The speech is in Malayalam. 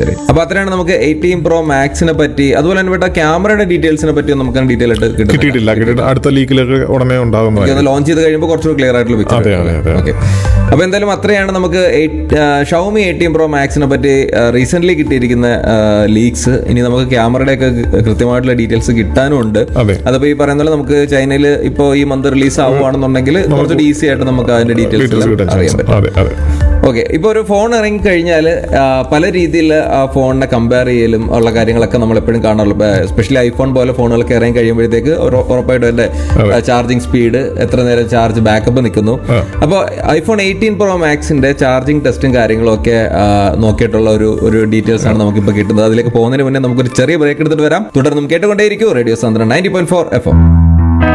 ശരി അപ്പൊ അത്രയാണ് നമുക്ക് എയ്റ്റീൻ പ്രോ മാക്സിനെ പറ്റി അതുപോലെ തന്നെ ഇവിടെ ക്യാമറയുടെ ഡീറ്റെയിൽസിനെ പറ്റി നമുക്ക് ഡീറ്റെയിൽ ആയിട്ട് കിട്ടും കിട്ടിയിട്ടില്ല കിട്ടിയിട്ട് അടുത്ത ലീക്കിലൊക്കെ ഉടനെ ഉണ്ടാകുന്നതായിരിക്കും ലോഞ്ച് ചെയ്ത് കഴിയുമ്പോൾ കുറച്ചുകൂടി ക്ലിയർ ആയിട്ടുള്ള പിക്ചർ അതെ അതെ അതെ ഓക്കെ അപ്പൊ എന്തായാലും അത്രയാണ് നമുക്ക് ഷൗമി എയ്റ്റീൻ പ്രോ മാക്സിനെ പറ്റി റീസെന്റ് കിട്ടിയിരിക്കുന്ന ലീക്സ് ഇനി നമുക്ക് ക്യാമറയുടെ ഒക്കെ കൃത്യമായിട്ടുള്ള ഡീറ്റെയിൽസ് കിട്ടാനും ഉണ്ട് അതെ അതപ്പോ ഈ പറയുന്ന പോലെ നമുക്ക് ചൈനയിൽ ഇപ്പോൾ ഈ മന്ത് റിലീസ് ആവുകയാണെന്നുണ്ടെങ്കിൽ കുറച്ചുകൂടി ഈസി ആയിട്ട് നമുക്ക് അതിന്റെ ഡീറ്റെയിൽസ് ഡീറ്റെയിൽസ് കിട്ടാൻ അറിയാൻ ചാൻസ് പറ്റും അതെ അതെ ഓക്കെ ഇപ്പോൾ ഒരു ഫോൺ ഇറങ്ങി കഴിഞ്ഞാൽ പല രീതിയിൽ ആ ഫോണിനെ കമ്പയർ ചെയ്യലും ഉള്ള കാര്യങ്ങളൊക്കെ നമ്മൾ എപ്പോഴും കാണാറുള്ളൂ എസ്പെഷ്യലി ഐഫോൺ പോലെ ഫോണുകളൊക്കെ ഇറങ്ങി കഴിയുമ്പോഴത്തേക്ക് ഉറ- ഉറപ്പായിട്ടും അതിന്റെ ചാർജിങ് സ്പീഡ് എത്ര നേരം ചാർജ് ബാക്കപ്പ് നിൽക്കുന്നു അപ്പോൾ ഐഫോൺ എയ്റ്റീൻ പ്രോ മാക്സിന്റെ ചാർജിങ് ടെസ്റ്റും കാര്യങ്ങളും ഒക്കെ ആ, നോക്കിയിട്ടുള്ള ഒരു ഒരു ഡീറ്റെയിൽസ് ആണ് നമുക്കിപ്പോൾ കിട്ടുന്നത് അതിലേക്ക് പോകുന്നതിന് മുന്നേ നമുക്കൊരു ചെറിയ ബ്രേക്ക് എടുത്തിട്ട് വരാം തുടർന്നും കേട്ടുകൊണ്ടേയിരിക്കും radio Sandran ninety point four FM M